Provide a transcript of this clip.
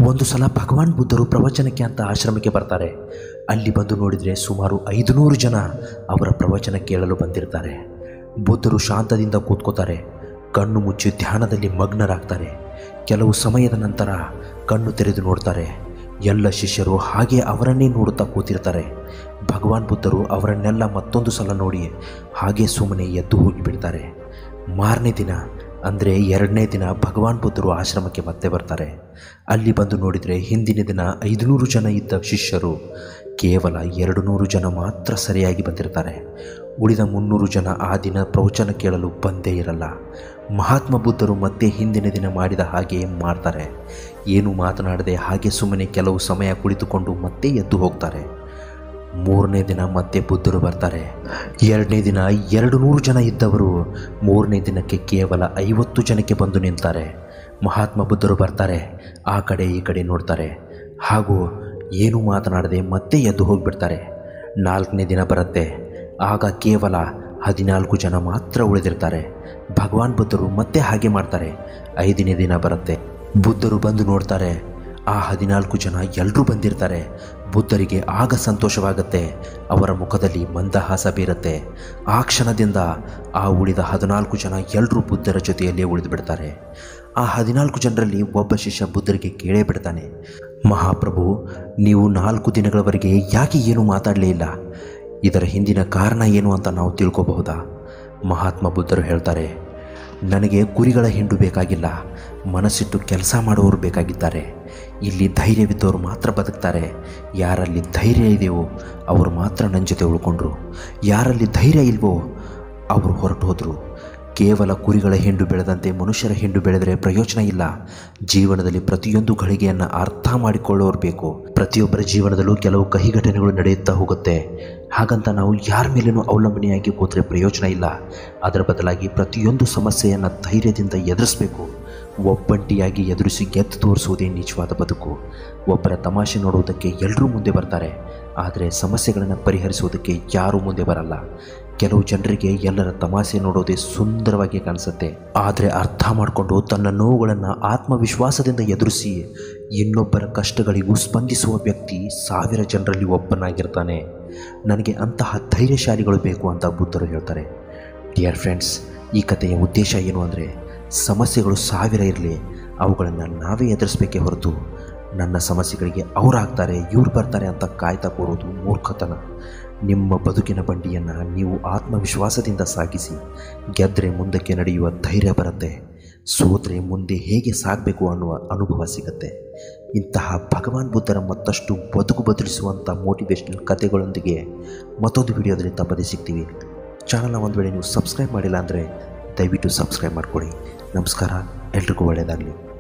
ಒಂದು ಸಲ ಭಗವಾನ್ ಬುದ್ಧರು ಪ್ರವಚನಕ್ಕೆ ಅಂತ ಆಶ್ರಮಕ್ಕೆ ಬರ್ತಾರೆ ಅಲ್ಲಿ ಬಂದು ನೋಡಿದರೆ ಸುಮಾರು ಐದುನೂರು ಜನ ಅವರ ಪ್ರವಚನ ಕೇಳಲು ಬಂದಿರ್ತಾರೆ ಬುದ್ಧರು ಶಾಂತದಿಂದ ಕೂತ್ಕೋತಾರೆ ಕಣ್ಣು ಮುಚ್ಚಿ ಧ್ಯಾನದಲ್ಲಿ ಮಗ್ನರಾಗ್ತಾರೆ ಕೆಲವು ಸಮಯದ ನಂತರ ಕಣ್ಣು ತೆರೆದು ನೋಡ್ತಾರೆ ಎಲ್ಲ ಶಿಷ್ಯರು ಹಾಗೆ ಅವರನ್ನೇ ನೋಡುತ್ತಾ ಕೂತಿರ್ತಾರೆ ಭಗವಾನ್ ಬುದ್ಧರು ಅವರನ್ನೆಲ್ಲ ಮತ್ತೊಂದು ಸಲ ನೋಡಿ ಹಾಗೆ ಸುಮ್ಮನೆ ಎದ್ದು ಹೋಗಿಬಿಡ್ತಾರೆ ಮಾರನೇ ದಿನ ಅಂದರೆ ಎರಡನೇ ದಿನ ಭಗವಾನ್ ಬುದ್ಧರು ಆಶ್ರಮಕ್ಕೆ ಮತ್ತೆ ಬರ್ತಾರೆ ಅಲ್ಲಿ ಬಂದು ನೋಡಿದರೆ ಹಿಂದಿನ ದಿನ ಐದುನೂರು ಜನ ಇದ್ದ ಶಿಷ್ಯರು ಕೇವಲ ಎರಡು ನೂರು ಜನ ಮಾತ್ರ ಸರಿಯಾಗಿ ಬಂದಿರ್ತಾರೆ ಉಳಿದ ಮುನ್ನೂರು ಜನ ಆ ದಿನ ಪ್ರವಚನ ಕೇಳಲು ಬಂದೇ ಇರಲ್ಲ ಮಹಾತ್ಮ ಬುದ್ಧರು ಮತ್ತೆ ಹಿಂದಿನ ದಿನ ಮಾಡಿದ ಹಾಗೆಯೇ ಮಾಡ್ತಾರೆ ಏನು ಮಾತನಾಡದೆ ಹಾಗೆ ಸುಮ್ಮನೆ ಕೆಲವು ಸಮಯ ಕುಳಿತುಕೊಂಡು ಮತ್ತೆ ಎದ್ದು ಹೋಗ್ತಾರೆ ಮೂರನೇ ದಿನ ಮತ್ತೆ ಬುದ್ಧರು ಬರ್ತಾರೆ ಎರಡನೇ ದಿನ ಎರಡು ನೂರು ಜನ ಇದ್ದವರು ಮೂರನೇ ದಿನಕ್ಕೆ ಕೇವಲ ಐವತ್ತು ಜನಕ್ಕೆ ಬಂದು ನಿಲ್ತಾರೆ ಮಹಾತ್ಮ ಬುದ್ಧರು ಬರ್ತಾರೆ ಆ ಕಡೆ ಈ ಕಡೆ ನೋಡ್ತಾರೆ ಹಾಗೂ ಏನೂ ಮಾತನಾಡದೆ ಮತ್ತೆ ಎದ್ದು ಹೋಗಿಬಿಡ್ತಾರೆ ನಾಲ್ಕನೇ ದಿನ ಬರುತ್ತೆ ಆಗ ಕೇವಲ ಹದಿನಾಲ್ಕು ಜನ ಮಾತ್ರ ಉಳಿದಿರ್ತಾರೆ ಭಗವಾನ್ ಬುದ್ಧರು ಮತ್ತೆ ಹಾಗೆ ಮಾಡ್ತಾರೆ ಐದನೇ ದಿನ ಬರುತ್ತೆ ಬುದ್ಧರು ಬಂದು ನೋಡ್ತಾರೆ ಆ ಹದಿನಾಲ್ಕು ಜನ ಎಲ್ಲರೂ ಬಂದಿರ್ತಾರೆ ಬುದ್ಧರಿಗೆ ಆಗ ಸಂತೋಷವಾಗುತ್ತೆ ಅವರ ಮುಖದಲ್ಲಿ ಮಂದಹಾಸ ಬೀರುತ್ತೆ ಆ ಕ್ಷಣದಿಂದ ಆ ಉಳಿದ ಹದಿನಾಲ್ಕು ಜನ ಎಲ್ಲರೂ ಬುದ್ಧರ ಜೊತೆಯಲ್ಲೇ ಉಳಿದು ಬಿಡ್ತಾರೆ ಆ ಹದಿನಾಲ್ಕು ಜನರಲ್ಲಿ ಒಬ್ಬ ಶಿಷ್ಯ ಬುದ್ಧರಿಗೆ ಕೇಳೇ ಬಿಡ್ತಾನೆ ಮಹಾಪ್ರಭು ನೀವು ನಾಲ್ಕು ದಿನಗಳವರೆಗೆ ಯಾಕೆ ಏನೂ ಮಾತಾಡಲೇ ಇಲ್ಲ ಇದರ ಹಿಂದಿನ ಕಾರಣ ಏನು ಅಂತ ನಾವು ತಿಳ್ಕೋಬಹುದಾ ಮಹಾತ್ಮ ಬುದ್ಧರು ಹೇಳ್ತಾರೆ ನನಗೆ ಕುರಿಗಳ ಹಿಂಡು ಬೇಕಾಗಿಲ್ಲ ಮನಸ್ಸಿಟ್ಟು ಕೆಲಸ ಮಾಡುವವರು ಬೇಕಾಗಿದ್ದಾರೆ ಇಲ್ಲಿ ಧೈರ್ಯವಿದ್ದವರು ಮಾತ್ರ ಬದುಕ್ತಾರೆ ಯಾರಲ್ಲಿ ಧೈರ್ಯ ಇದೆಯೋ ಅವರು ಮಾತ್ರ ನನ್ನ ಜೊತೆ ಉಳ್ಕೊಂಡ್ರು ಯಾರಲ್ಲಿ ಧೈರ್ಯ ಇಲ್ವೋ ಅವರು ಹೊರಟು ಹೋದರು ಕೇವಲ ಕುರಿಗಳ ಹಿಂಡು ಬೆಳೆದಂತೆ ಮನುಷ್ಯರ ಹಿಂಡು ಬೆಳೆದರೆ ಪ್ರಯೋಜನ ಇಲ್ಲ ಜೀವನದಲ್ಲಿ ಪ್ರತಿಯೊಂದು ಗಳಿಗೆಯನ್ನು ಅರ್ಥ ಮಾಡಿಕೊಳ್ಳೋರು ಬೇಕು ಪ್ರತಿಯೊಬ್ಬರ ಜೀವನದಲ್ಲೂ ಕೆಲವು ಕಹಿ ಘಟನೆಗಳು ನಡೆಯುತ್ತಾ ಹೋಗುತ್ತೆ ಹಾಗಂತ ನಾವು ಯಾರ ಮೇಲೇನೂ ಅವಲಂಬನೆಯಾಗಿ ಕೂತ್ರೆ ಪ್ರಯೋಜನ ಇಲ್ಲ ಅದರ ಬದಲಾಗಿ ಪ್ರತಿಯೊಂದು ಸಮಸ್ಯೆಯನ್ನು ಧೈರ್ಯದಿಂದ ಎದುರಿಸಬೇಕು ಒಬ್ಬಂಟಿಯಾಗಿ ಎದುರಿಸಿ ಗೆದ್ದು ತೋರಿಸುವುದೇ ನಿಜವಾದ ಬದುಕು ಒಬ್ಬರ ತಮಾಷೆ ನೋಡುವುದಕ್ಕೆ ಎಲ್ಲರೂ ಮುಂದೆ ಬರ್ತಾರೆ ಆದರೆ ಸಮಸ್ಯೆಗಳನ್ನು ಪರಿಹರಿಸುವುದಕ್ಕೆ ಯಾರೂ ಮುಂದೆ ಬರಲ್ಲ ಕೆಲವು ಜನರಿಗೆ ಎಲ್ಲರ ತಮಾಷೆ ನೋಡೋದೇ ಸುಂದರವಾಗಿ ಕಾಣಿಸುತ್ತೆ ಆದರೆ ಅರ್ಥ ಮಾಡಿಕೊಂಡು ತನ್ನ ನೋವುಗಳನ್ನು ಆತ್ಮವಿಶ್ವಾಸದಿಂದ ಎದುರಿಸಿ ಇನ್ನೊಬ್ಬರ ಕಷ್ಟಗಳಿಗೂ ಸ್ಪಂದಿಸುವ ವ್ಯಕ್ತಿ ಸಾವಿರ ಜನರಲ್ಲಿ ಒಬ್ಬನಾಗಿರ್ತಾನೆ ನನಗೆ ಅಂತಹ ಧೈರ್ಯಶಾಲಿಗಳು ಬೇಕು ಅಂತ ಬುದ್ಧರು ಹೇಳ್ತಾರೆ ಡಿಯರ್ ಫ್ರೆಂಡ್ಸ್ ಈ ಕಥೆಯ ಉದ್ದೇಶ ಏನು ಅಂದರೆ ಸಮಸ್ಯೆಗಳು ಸಾವಿರ ಇರಲಿ ಅವುಗಳನ್ನು ನಾವೇ ಎದುರಿಸಬೇಕೇ ಹೊರತು ನನ್ನ ಸಮಸ್ಯೆಗಳಿಗೆ ಅವರಾಗ್ತಾರೆ ಇವ್ರು ಬರ್ತಾರೆ ಅಂತ ಕಾಯ್ತಾ ಕೂರೋದು ಮೂರ್ಖತನ ನಿಮ್ಮ ಬದುಕಿನ ಬಂಡಿಯನ್ನು ನೀವು ಆತ್ಮವಿಶ್ವಾಸದಿಂದ ಸಾಗಿಸಿ ಗೆದ್ದರೆ ಮುಂದಕ್ಕೆ ನಡೆಯುವ ಧೈರ್ಯ ಬರುತ್ತೆ ಸೋತ್ರೆ ಮುಂದೆ ಹೇಗೆ ಸಾಗಬೇಕು ಅನ್ನುವ ಅನುಭವ ಸಿಗುತ್ತೆ ಇಂತಹ ಭಗವಾನ್ ಬುದ್ಧರ ಮತ್ತಷ್ಟು ಬದುಕು ಬದಲಿಸುವಂಥ ಮೋಟಿವೇಶ್ನಲ್ ಕಥೆಗಳೊಂದಿಗೆ ಮತ್ತೊಂದು ವಿಡಿಯೋದಲ್ಲಿ ತಪ್ಪದೇ ಸಿಗ್ತೀವಿ ಚಾನಲ್ನ ಒಂದು ವೇಳೆ ನೀವು ಸಬ್ಸ್ಕ್ರೈಬ್ ಮಾಡಿಲ್ಲ ಅಂದರೆ ದಯವಿಟ್ಟು ಸಬ್ಸ್ಕ್ರೈಬ್ ಮಾಡಿಕೊಡಿ ನಮಸ್ಕಾರ ಎಲ್ರಿಗೂ ಒಳ್ಳೆಯದಾಗಲಿ